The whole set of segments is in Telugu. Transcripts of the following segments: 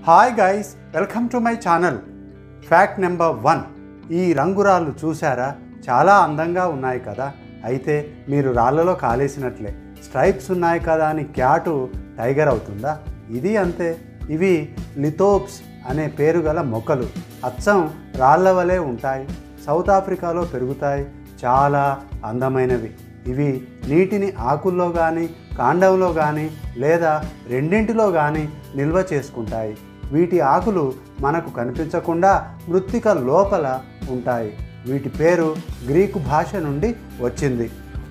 hi guys welcome to my channel fact number one ఈ రంగురాళ్ళు చూసారా చాలా అందంగా ఉన్నాయి కదా అయితే మీరు రాళ్ళలో కాలేసినట్లే స్ట్రైప్స్ ఉన్నాయి కదా అని క్యాటు టైగర్ అవుతుందా ఇది అంతే ఇవి లిథోప్స్ అనే పేరు గల మొక్కలు అచ్చం రాళ్ళ వలె ఉంటాయి సౌత్ ఆఫ్రికాలో పెరుగుతాయి చాలా అందమైనవి ఇవి నీటిని ఆకుల్లో కానీ కాండంలో కానీ లేదా రెండింటిలో కానీ నిల్వ చేసుకుంటాయి వీటి ఆకులు మనకు కనిపించకుండా మృత్తిక లోపల ఉంటాయి వీటి పేరు గ్రీకు భాష నుండి వచ్చింది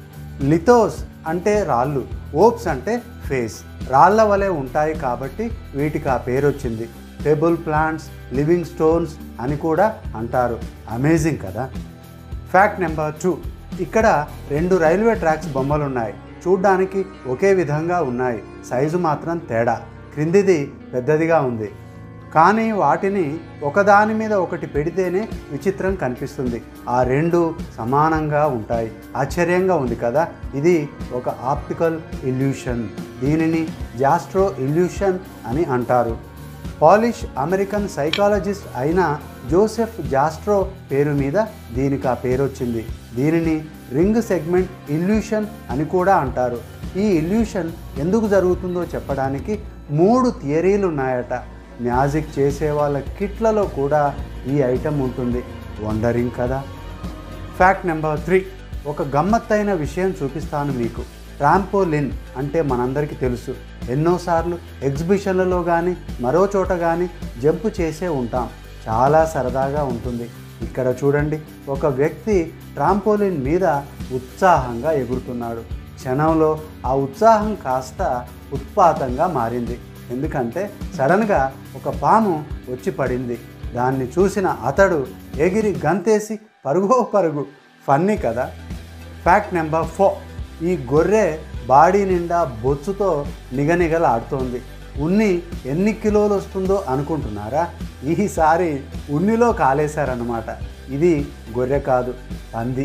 లిథోస్ అంటే రాళ్ళు ఓప్స్ అంటే ఫేస్ రాళ్ళ వలె ఉంటాయి కాబట్టి వీటికి ఆ పేరు వచ్చింది టేబుల్ ప్లాంట్స్ లివింగ్ స్టోన్స్ అని కూడా అంటారు అమేజింగ్ కదా ఫ్యాక్ట్ నెంబర్ టూ ఇక్కడ రెండు రైల్వే ట్రాక్స్ బొమ్మలు ఉన్నాయి చూడ్డానికి ఒకే విధంగా ఉన్నాయి సైజు మాత్రం తేడా క్రిందిది పెద్దదిగా ఉంది కానీ వాటిని ఒకదాని మీద ఒకటి పెడితేనే విచిత్రం కనిపిస్తుంది ఆ రెండు సమానంగా ఉంటాయి ఆశ్చర్యంగా ఉంది కదా ఇది ఒక ఆప్టికల్ ఇల్యూషన్ దీనిని జాస్ట్రో ఇల్యూషన్ అని అంటారు పాలిష్ అమెరికన్ సైకాలజిస్ట్ అయిన జోసెఫ్ జాస్ట్రో పేరు మీద దీనికి ఆ పేరు వచ్చింది దీనిని రింగ్ సెగ్మెంట్ ఇల్యూషన్ అని కూడా అంటారు ఈ ఇల్యూషన్ ఎందుకు జరుగుతుందో చెప్పడానికి మూడు థియరీలు ఉన్నాయట మ్యాజిక్ చేసే వాళ్ళ కిట్లలో కూడా ఈ ఐటెం ఉంటుంది వండరింగ్ కదా ఫ్యాక్ట్ నెంబర్ త్రీ ఒక గమ్మత్తైన విషయం చూపిస్తాను మీకు ట్రాంపోలిన్ అంటే మనందరికీ తెలుసు ఎన్నోసార్లు ఎగ్జిబిషన్లలో కానీ మరో చోట కానీ జంప్ చేసే ఉంటాం చాలా సరదాగా ఉంటుంది ఇక్కడ చూడండి ఒక వ్యక్తి ట్రాంపోలిన్ మీద ఉత్సాహంగా ఎగురుతున్నాడు క్షణంలో ఆ ఉత్సాహం కాస్త ఉత్పాతంగా మారింది ఎందుకంటే సడన్గా ఒక పాము వచ్చి పడింది దాన్ని చూసిన అతడు ఎగిరి గంతేసి పరుగో పరుగు ఫన్నీ కదా ఫ్యాక్ట్ నెంబర్ ఫోర్ ఈ గొర్రె బాడీ నిండా బొచ్చుతో నిగనిగలాడుతోంది ఉన్ని ఎన్ని కిలోలు వస్తుందో అనుకుంటున్నారా ఈసారి ఉన్నిలో కాలేశారన్నమాట ఇది గొర్రె కాదు పంది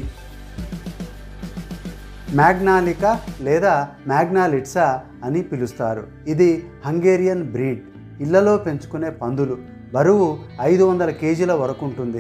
మ్యాగ్నాలికా లేదా మ్యాగ్నాలిట్సా అని పిలుస్తారు ఇది హంగేరియన్ బ్రీడ్ ఇళ్లలో పెంచుకునే పందులు బరువు ఐదు వందల కేజీల వరకు ఉంటుంది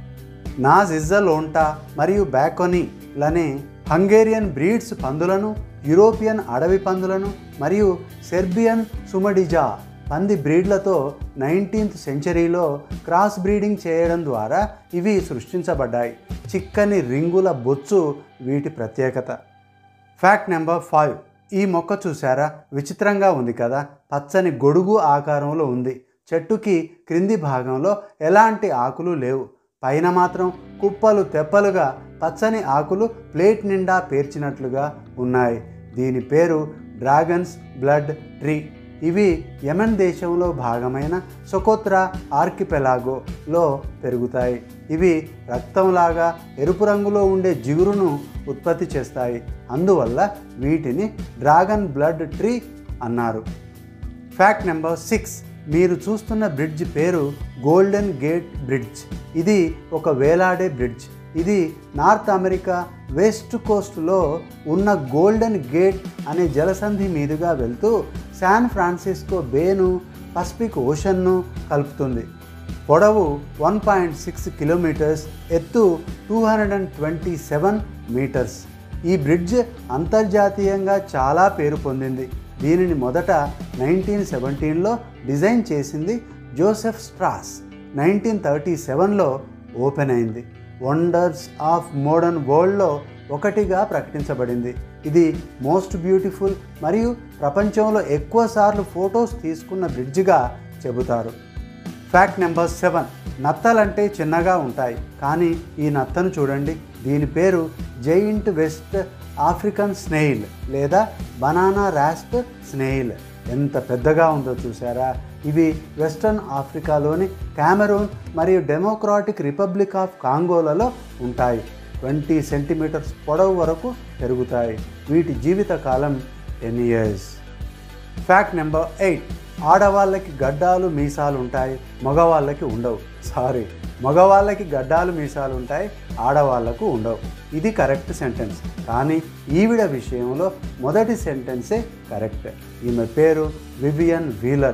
నాజిజ్జలోంటా మరియు బ్యాకోనీలనే హంగేరియన్ బ్రీడ్స్ పందులను యూరోపియన్ అడవి పందులను మరియు సెర్బియన్ సుమడిజా పంది బ్రీడ్లతో నైన్టీన్త్ సెంచరీలో క్రాస్ బ్రీడింగ్ చేయడం ద్వారా ఇవి సృష్టించబడ్డాయి చిక్కని రింగుల బొచ్చు వీటి ప్రత్యేకత ఫ్యాక్ట్ నెంబర్ ఫైవ్ ఈ మొక్క చూసారా విచిత్రంగా ఉంది కదా పచ్చని గొడుగు ఆకారంలో ఉంది చెట్టుకి క్రింది భాగంలో ఎలాంటి ఆకులు లేవు పైన మాత్రం కుప్పలు తెప్పలుగా పచ్చని ఆకులు ప్లేట్ నిండా పేర్చినట్లుగా ఉన్నాయి దీని పేరు డ్రాగన్స్ బ్లడ్ ట్రీ ఇవి యమన్ దేశంలో భాగమైన సొకోత్రా ఆర్కిపెలాగోలో పెరుగుతాయి ఇవి రక్తంలాగా ఎరుపు రంగులో ఉండే జిగురును ఉత్పత్తి చేస్తాయి అందువల్ల వీటిని డ్రాగన్ బ్లడ్ ట్రీ అన్నారు ఫ్యాక్ట్ నెంబర్ సిక్స్ మీరు చూస్తున్న బ్రిడ్జ్ పేరు గోల్డెన్ గేట్ బ్రిడ్జ్ ఇది ఒక వేలాడే బ్రిడ్జ్ ఇది నార్త్ అమెరికా వెస్ట్ కోస్ట్లో ఉన్న గోల్డెన్ గేట్ అనే జలసంధి మీదుగా వెళ్తూ శాన్ ఫ్రాన్సిస్కో బేను పసిఫిక్ ఓషన్ను కలుపుతుంది పొడవు వన్ పాయింట్ సిక్స్ కిలోమీటర్స్ ఎత్తు two hundred and twenty seven metres ఈ బ్రిడ్జ్ అంతర్జాతీయంగా చాలా పేరు పొందింది దీనిని మొదట నైన్టీన్ సెవెంటీన్లో డిజైన్ చేసింది జోసెఫ్ స్ట్రాస్ నైన్టీన్ థర్టీ సెవెన్లో ఓపెన్ అయింది వండర్స్ ఆఫ్ మోడర్న్ వరల్డ్లో ఒకటిగా ప్రకటించబడింది ఇది మోస్ట్ బ్యూటిఫుల్ మరియు ప్రపంచంలో ఎక్కువ సార్లు ఫొటోస్ తీసుకున్న బ్రిడ్జిగా చెబుతారు ఫ్యాక్ట్ నెంబర్ సెవెన్ నత్తలంటే చిన్నగా ఉంటాయి కానీ ఈ నత్తను చూడండి దీని పేరు జైంట్ వెస్ట్ ఆఫ్రికన్ స్నేయిల్ లేదా బనానా రాస్ప్ స్నేయిల్ ఎంత పెద్దగా ఉందో చూసారా ఇవి వెస్ట్రన్ ఆఫ్రికాలోని కామెరూన్ మరియు డెమోక్రాటిక్ రిపబ్లిక్ ఆఫ్ కాంగోలలో ఉంటాయి ట్వంటీ సెంటీమీటర్స్ పొడవు వరకు పెరుగుతాయి వీటి జీవిత కాలం ten years fact number eight ఆడవాళ్ళకి గడ్డాలు మీసాలు ఉంటాయి మగవాళ్ళకి ఉండవు సారీ మగవాళ్ళకి గడ్డాలు మీసాలు ఉంటాయి ఆడవాళ్లకు ఉండవు ఇది కరెక్ట్ సెంటెన్స్ కానీ ఈవిడ విషయంలో మొదటి సెంటెన్సే కరెక్ట్ ఈమె పేరు వివియన్ వీలర్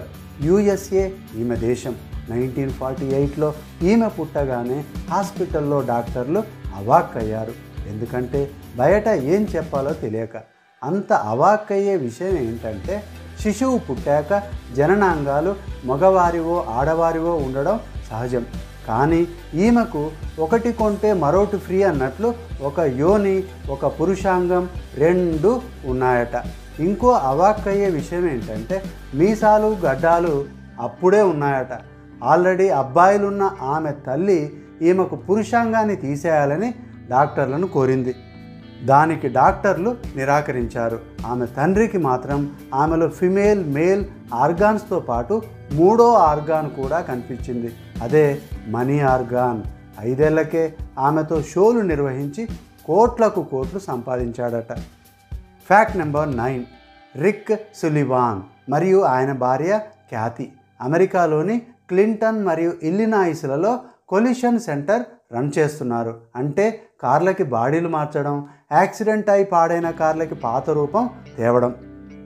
యుఎస్ఏ ఈమె దేశం నైన్టీన్ ఫార్టీ ఎయిట్లో ఈమె పుట్టగానే హాస్పిటల్లో డాక్టర్లు అవాక్కయ్యారు ఎందుకంటే బయట ఏం చెప్పాలో తెలియక అంత అవాక్కయ్యే విషయం ఏంటంటే శిశువు పుట్టాక జననాంగాలు మగవారివో ఆడవారివో ఉండడం సహజం కానీ ఈమెకు ఒకటి కొంటే మరొకటి ఫ్రీ అన్నట్లు ఒక యోని ఒక పురుషాంగం రెండు ఉన్నాయట ఇంకో అవాక్కయ్యే విషయం ఏంటంటే మీసాలు గడ్డాలు అప్పుడే ఉన్నాయట ఆల్రెడీ అబ్బాయిలున్న ఆమె తల్లి ఈమెకు పురుషాంగాన్ని తీసేయాలని డాక్టర్లను కోరింది దానికి డాక్టర్లు నిరాకరించారు ఆమె తండ్రికి మాత్రం ఆమెలో ఫిమేల్ మేల్ ఆర్గాన్స్తో పాటు మూడో ఆర్గాన్ కూడా కనిపించింది అదే మనీ ఆర్గాన్ ఐదేళ్లకే ఆమెతో షోలు నిర్వహించి కోట్లకు కోట్లు సంపాదించాడట fact number nine Rick Sullivan మరియు ఆయన భార్య ఖ్యాతి అమెరికాలోని క్లింటన్ మరియు ఇల్లినాయిస్లలో కొలిషన్ సెంటర్ రన్ చేస్తున్నారు అంటే కార్లకి బాడీలు మార్చడం యాక్సిడెంట్ అయి పాడైన కార్లకి పాత రూపం తేవడం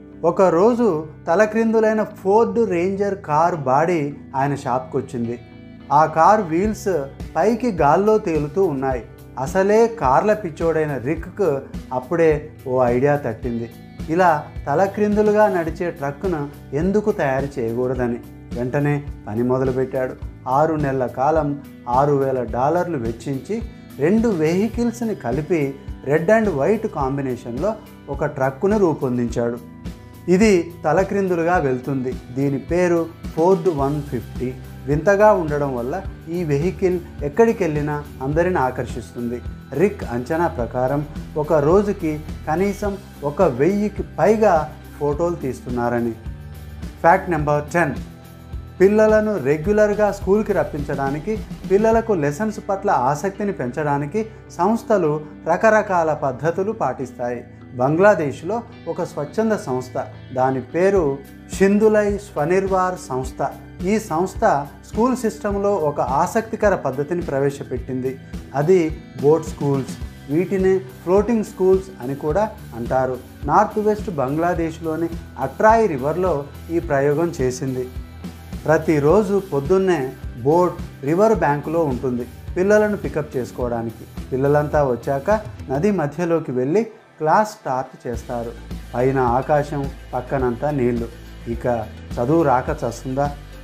ఒకరోజు తలక్రిందులైన ఫోర్డ్ రేంజర్ కార్ బాడీ ఆయన షాప్కి వచ్చింది ఆ కార్ వీల్స్ పైకి గాల్లో తేలుతూ ఉన్నాయి అసలే కార్ల పిచ్చోడైన రిక్కు అప్పుడే ఓ ఐడియా తట్టింది ఇలా తలక్రిందులుగా నడిచే ట్రక్కును ఎందుకు తయారు చేయకూడదని వెంటనే పని మొదలుపెట్టాడు ఆరు నెలల కాలం ఆరు వేల డాలర్లు వెచ్చించి రెండు వెహికల్స్ని కలిపి రెడ్ అండ్ వైట్ కాంబినేషన్లో ఒక ట్రక్కును రూపొందించాడు ఇది తలక్రిందులుగా వెళ్తుంది దీని పేరు ఫోర్డ్ వన్ ఫిఫ్టీ వింతగా ఉండడం వల్ల ఈ వెహికల్ ఎక్కడికి వెళ్ళినా అందరిని ఆకర్షిస్తుంది రిక్ అంచనా ప్రకారం ఒక రోజుకి కనీసం ఒక వెయ్యికి పైగా ఫోటోలు తీస్తున్నారని ఫ్యాక్ట్ నెంబర్ టెన్ పిల్లలను రెగ్యులర్గా స్కూల్కి రప్పించడానికి పిల్లలకు లెసన్స్ పట్ల ఆసక్తిని పెంచడానికి సంస్థలు రకరకాల పద్ధతులు పాటిస్తాయి బంగ్లాదేశ్లో ఒక స్వచ్ఛంద సంస్థ దాని పేరు షిందులై స్వనిర్వార్ సంస్థ ఈ సంస్థ స్కూల్ సిస్టంలో ఒక ఆసక్తికర పద్ధతిని ప్రవేశపెట్టింది అది బోట్ స్కూల్స్ వీటిని ఫ్లోటింగ్ స్కూల్స్ అని కూడా అంటారు నార్త్ వెస్ట్ బంగ్లాదేశ్లోని అట్రాయి రివర్లో ఈ ప్రయోగం చేసింది ప్రతిరోజు పొద్దున్నే బోట్ రివర్ బ్యాంకులో ఉంటుంది పిల్లలను పికప్ చేసుకోవడానికి పిల్లలంతా వచ్చాక నది మధ్యలోకి వెళ్ళి క్లాస్ స్టార్ట్ చేస్తారు పైన ఆకాశం పక్కనంతా నీళ్లు ఇక చదువు రాక చస్తుందా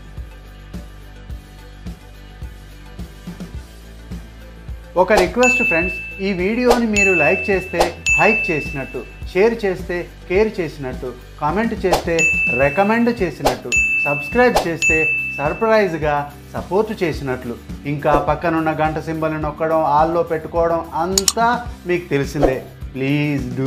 ఒక రిక్వెస్ట్ ఫ్రెండ్స్ ఈ వీడియోని మీరు లైక్ చేస్తే హైక్ చేసినట్టు షేర్ చేస్తే కేర్ చేసినట్టు కామెంట్ చేస్తే రికమెండ్ చేసినట్టు సబ్స్క్రైబ్ చేస్తే సర్ప్రైజ్గా సపోర్ట్ చేసినట్లు ఇంకా పక్కనున్న గంట సింబల్ని నొక్కడం ఆల్లో పెట్టుకోవడం అంతా మీకు తెలిసిందే please do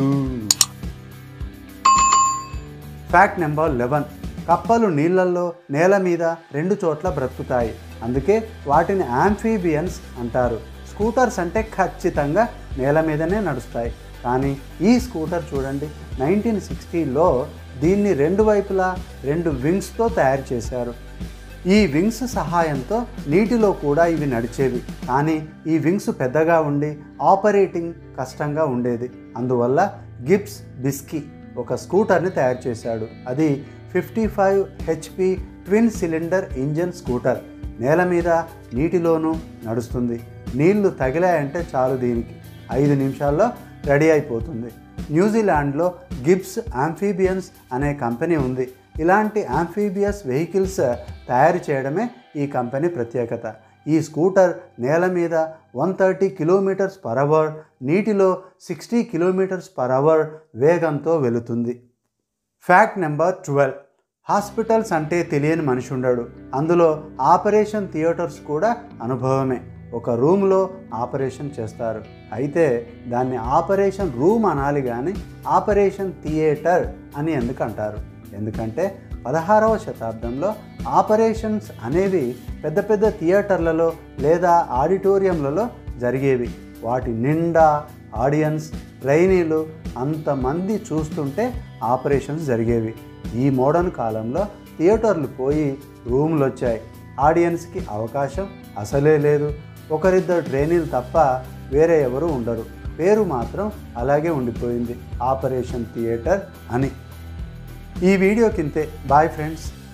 fact number eleven కప్పలు నీళ్ళల్లో నేల మీద రెండు చోట్ల బ్రతుకుతాయి అందుకే వాటిని యాంఫీబియన్స్ అంటారు స్కూటర్స్ అంటే ఖచ్చితంగా నేల మీదనే నడుస్తాయి కానీ ఈ స్కూటర్ చూడండి నైన్టీన్ సిక్స్టీలో దీన్ని రెండు వైపులా రెండు వింగ్స్తో తయారు చేశారు ఈ వింగ్స్ సహాయంతో నీటిలో కూడా ఇవి నడిచేవి కానీ ఈ వింగ్స్ పెద్దగా ఉండి ఆపరేటింగ్ కష్టంగా ఉండేది అందువల్ల గిబ్స్ బిస్కీ ఒక స్కూటర్ని తయారు చేశాడు అది fifty five HP twin cylinder engine scooter నేల మీద నీటిలోనూ నడుస్తుంది నీళ్లు తగిలాయంటే చాలు దీనికి ఐదు నిమిషాల్లో రెడీ అయిపోతుంది న్యూజిలాండ్లో గిబ్స్ ఆంఫీబియన్స్ అనే కంపెనీ ఉంది ఇలాంటి ఆంఫీబియస్ వెహికల్స్ తయారు చేయడమే ఈ కంపెనీ ప్రత్యేకత ఈ స్కూటర్ నేల మీద one thirty kilometres per hour నీటిలో సిక్స్టీ కిలోమీటర్స్ పర్ అవర్ వేగంతో వెళుతుంది ఫ్యాక్ట్ నెంబర్ ట్వెల్వ్ హాస్పిటల్స్ అంటే తెలియని మనిషి ఉండడు అందులో ఆపరేషన్ థియేటర్స్ కూడా అనుభవమే ఒక రూమ్లో ఆపరేషన్ చేస్తారు అయితే దాన్ని ఆపరేషన్ రూమ్ అనాలి కానీ ఆపరేషన్ థియేటర్ అని ఎందుకు అంటారు ఎందుకంటే పదహారవ శతాబ్దంలో ఆపరేషన్స్ అనేవి పెద్ద పెద్ద థియేటర్లలో లేదా ఆడిటోరియంలలో జరిగేవి వాటి నిండా ఆడియన్స్ ట్రైనీలు అంతమంది చూస్తుంటే ఆపరేషన్స్ జరిగేవి ఈ మోడర్న్ కాలంలో థియేటర్లు పోయి రూమ్లు వచ్చాయి ఆడియన్స్కి అవకాశం అసలే లేదు ఒకరిద్దరు ట్రైనీలు తప్ప వేరే ఎవరు ఉండరు పేరు మాత్రం అలాగే ఉండిపోయింది ఆపరేషన్ థియేటర్ అని ఈ వీడియో కింతే బాయ్ ఫ్రెండ్స్